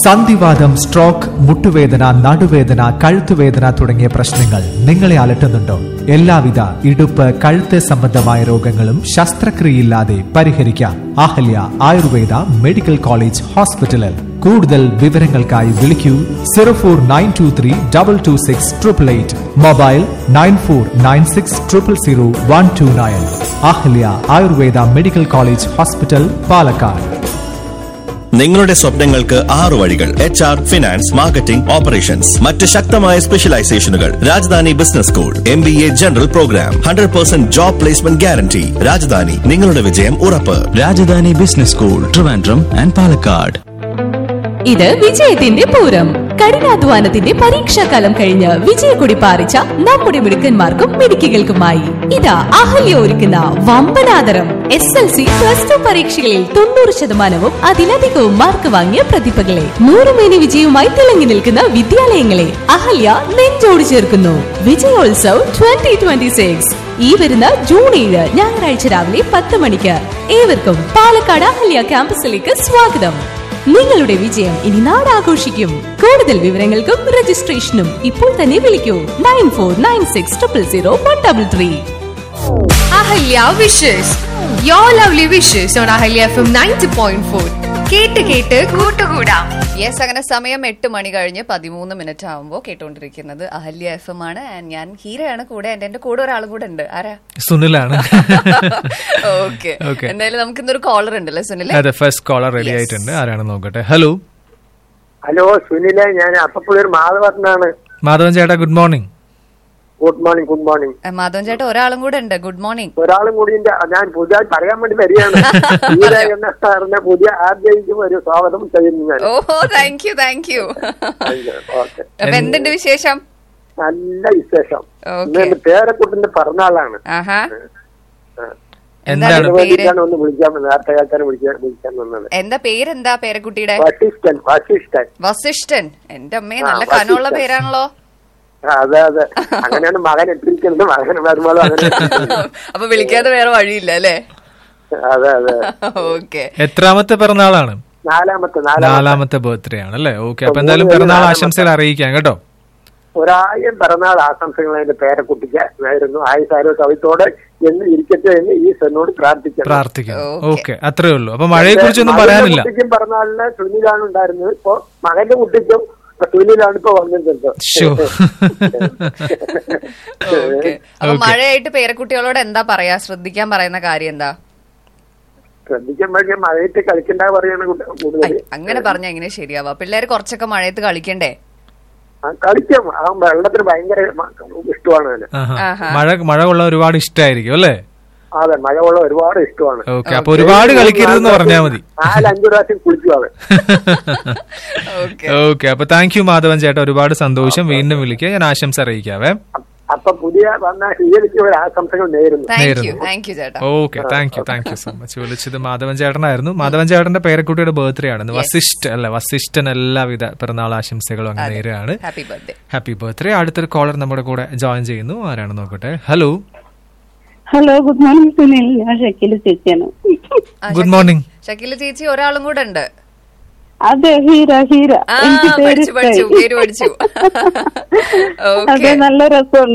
സന്ധിവാദം സ്ട്രോക്ക് മുട്ടുവേദന നടുവേദന കഴുത്തുവേദന തുടങ്ങിയ പ്രശ്നങ്ങൾ നിങ്ങളെ അലട്ടുന്നുണ്ടോ എല്ലാവിധ ഇടുപ്പ് കഴുത്ത് സംബന്ധമായ രോഗങ്ങളും ശസ്ത്രക്രിയയില്ലാതെ പരിഹരിക്കാം അഹല്യ ആയുർവേദ മെഡിക്കൽ കോളേജ് ഹോസ്പിറ്റലിൽ കൂടുതൽ വിവരങ്ങൾക്കായി വിളിക്കൂ zero four nine two three double two six triple eight mobile nine four nine six triple zero one two nine Ahalya Ayurveda medical college hospital Palakkad നിങ്ങളുടെ സ്വപ്നങ്ങൾക്ക് ആറു വഴികൾ H R finance marketing operations മറ്റ് ശക്തമായ സ്പെഷ്യലൈസേഷനുകൾ Rajadhani business school M B A general program hundred percent job placement guarantee Rajadhani നിങ്ങളുടെ വിജയം ഉറപ്പ് Rajadhani business school Trivandrum and Palakkad ഇത് വിജയത്തിന്റെ പൂരം കഠിനാധ്വാനത്തിന്റെ പരീക്ഷാകാലം കഴിഞ്ഞ് വിജയക്കൊടി പാറിച്ച നമ്മുടെ മിടുക്കന്മാർക്കും മിടുക്കികൾക്കുമായി ഇതാ അഹല്യ ഒരുക്കുന്ന വമ്പനാദരം S L C plus two പരീക്ഷകളിൽ തൊണ്ണൂറ് ശതമാനവും അതിലധികവും മാർക്ക് വാങ്ങിയ പ്രതിഭകളെ നൂറുമേനി വിജയവുമായി തിളങ്ങി നിൽക്കുന്ന വിദ്യാലയങ്ങളെ അഹല്യ നെഞ്ചോട് ചേർക്കുന്നു വിജയോത്സവ് ട്വന്റി ട്വന്റി സിക്സ് ഈ വരുന്ന ജൂൺ ഏഴ് ഞായറാഴ്ച രാവിലെ പത്ത് മണിക്ക് ഏവർക്കും പാലക്കാട് അഹല്യ ക്യാമ്പസിലേക്ക് സ്വാഗതം നിങ്ങളുടെ വിജയം ഇനി നാടാഘോഷിക്കും കൂടുതൽ വിവരങ്ങൾക്കും രജിസ്ട്രേഷനും ഇപ്പോൾ തന്നെ വിളിക്കൂ nine four nine six triple zero one double three Ahalya wishes your lovely wishes on Ahalya F M ninety point four കേട്ട് കേട്ട് കൂട്ടുകൂടാം യെസ് അങ്ങനെ സമയം എട്ട് മണി കഴിഞ്ഞ് പതിമൂന്ന് മിനിറ്റ് ആകുമ്പോൾ കേട്ടുകൊണ്ടിരിക്കുന്നത് അഹല്യ എഫ് എം ആണ് And ഞാൻ ഹീരയാണ് കൂടെ എന്റെ എന്റെ കൂടെ ഒരാൾ കൂടെ ഉണ്ട് ആരാ സുനിലാണ് ഓക്കെ Okay. എന്തായാലും നമുക്ക് ഇന്നൊരു കോളർ ഉണ്ടല്ലേ സുനിലെ അതെ ഫസ്റ്റ് കോളർ റെഡി Yes. ആയിട്ടുണ്ട് ആരാണെന്ന് നോക്കട്ടെ ഹലോ ഹലോ സുനിലെ ഞാൻ അപ്പപ്പുള്ളൂർ മാധവട്ടനാണ് മാധവൻ ചേട്ടാ good morning good morning good morning ആ, മാധവൻ ചേട്ടാ ഒരാളും കൂടെ ഉണ്ട് ഗുഡ് മോർണിംഗ് ഒരാളും കൂടി ഉണ്ട്. ഞാൻ പുതിയതായി പറയാൻ വേണ്ടി വരികയാണ് ഹീര എന്ന സാറിനെ പുതിയ ആദ്യം ഒരു സ്വാഗതം ചെയ്യുന്നു ഞാൻ ഓഹോ thank you thank you okay അപ്പൊ എന്തുണ്ട് വിശേഷം നല്ല വിശേഷം Okay. ഇന്ന് എന്റെ പേരക്കുട്ടിന്റെ പിറന്നാളാണ് ആഹാ എന്താണ് എന്താണ് പേര് വേണ്ടിയിട്ടാണ് ഒന്ന് വിളിക്കാൻ വന്നത് നേരത്തെ ആൾക്കാരെ വിളിക്കാൻ വിളിക്കാൻ വന്നത് എന്താ പേരെന്താ പേരക്കുട്ടിയുടെ വസിഷ്ഠൻ വസിഷ്ഠൻ വസിഷ്ഠൻ എന്റെ അമ്മേ ആ, നല്ല കനമുള്ള വസിഷ്ഠൻ. പേരാണല്ലോ ആ, അതെ അതെ അങ്ങനെയാണ് മകൻ ഇട്ടിരിക്കുന്നത് മകൻ വരുമ്പോൾ അങ്ങനെ അപ്പൊ വിളിക്കാതെ വേറെ വഴിയില്ല അല്ലേ അതെ അതെ ഓക്കെ എത്രാമത്തെ പിറന്നാളാണ് നാലാമത്തെ നാലാമത്തെ നാലാമത്തെ ബർത്ത്ഡേ ആണ് അല്ലേ ഓക്കെ അപ്പൊ മൂന്ന് എന്തായാലും പേര് പിറന്നാൾ നാലാമത്തെ. ആശംസകൾ അറിയിക്കാം കേട്ടോ ഒരായിരം പിറന്നാൾ ആശംസകൾ എന്റെ പേരക്കുട്ടിക്ക് ആയിരുന്നു ആയുസാരോ കവിത്തോടെ എന്ന് ഇരിക്കട്ടെ എന്ന് ഈ സെന്നോട് പ്രാർത്ഥിക്കണം പ്രാർത്ഥിക്കുന്നു Okay. ഓക്കെ അത്രേ ഉള്ളൂ അപ്പൊ മഴയെ കുറിച്ചൊന്നും മകന്റെ പറയാനില്ല കുട്ടിക്കും പിറന്നാളിന് സുനിലാണ് ഉണ്ടായിരുന്നത് ഇപ്പൊ മകന്റെ കുട്ടിക്കും സുനിലാണ് ഇപ്പൊ വന്നിട്ടുണ്ട് ശോ. ഓക്കെ അപ്പൊ Okay. മഴയായിട്ട് പേരക്കുട്ടികളോട് എന്താ പറയാ ശ്രദ്ധിക്കാൻ പറയുന്ന കാര്യം എന്താ ശ്രദ്ധിക്കുമ്പോഴേ മഴയത്ത് കളിക്കണ്ട പറയാണ് കുട്ടി- കൂടുതൽ ഐ, അങ്ങനെ പറഞ്ഞ എങ്ങനെ ശരിയാവാ പിള്ളേര് കുറച്ചൊക്കെ മഴയത്ത് കളിക്കണ്ടേ ആ, കളിക്കും ആ വെള്ളത്തിന് ഭയങ്കര മ- ഇഷ്ടമാണ് അവന് ആഹാ. ആഹാ. മഴ മഴ കൊള്ളാൻ ഒരുപാട് ഇഷ്ടമായിരിക്കും അല്ലേ അതെ മഴ വെള്ളം ഒരുപാട് ഇഷ്ടമാണ് ഓക്കെ അപ്പൊ ഒരുപാട് കളിക്കരുതെന്ന് പറഞ്ഞാൽ മതി നാല് അഞ്ചു പ്രാവശ്യം കുളിക്കും അവൻ ഓക്കെ ഓക്കെ അപ്പൊ താങ്ക് യു മാധവൻ ചേട്ടാ ഒരുപാട് സന്തോഷം വീണ്ടും വിളിക്കുക ഞാൻ ആശംസ അറിയിക്കാവേ അപ്പൊ പുതിയ വന്ന ഹീലിക്ക് ഒരു ആശംസകൾ നേരുന്നു താങ്ക് യു നേരുന്നു. താങ്ക് യു ചേട്ടാ okay thank you thank you so much വിളിച്ചത് മാധവൻ ചേട്ടനായിരുന്നു മാധവൻ ചേട്ടന്റെ പേരക്കുട്ടിയുടെ ബർത്ത്ഡേ ആണ് ഇന്ന്. വസിഷ്ഠ അല്ല വസിഷ്ഠൻ എല്ലാവിധ പിറന്നാൾ ആശംസകളും അങ്ങ് നേരെയാണ് ഹാപ്പി ബർത്ത്ഡേ ഹാപ്പി ബർത്ത്ഡേ അടുത്തൊരു കോളർ നമ്മുടെ കൂടെ ജോയിൻ ചെയ്യുന്നു ആരാണ് നോക്കട്ടെ hello hello good morning Sunil ഞാൻ ഷക്കില് ചേച്ചിയാണ് ഗുഡ് മോർണിംഗ് ഷക്കീല ചേച്ചി ഒരാളും കൂടെ ഉണ്ട് അതെ ഹീര ഹീര ആ എനിക്ക് പേര് പഠിച്ചു പഠിച്ചു ഇഷ്ടായി. പേര് പഠിച്ചു അതെ ഓക്കെ നല്ല രസമുണ്ട്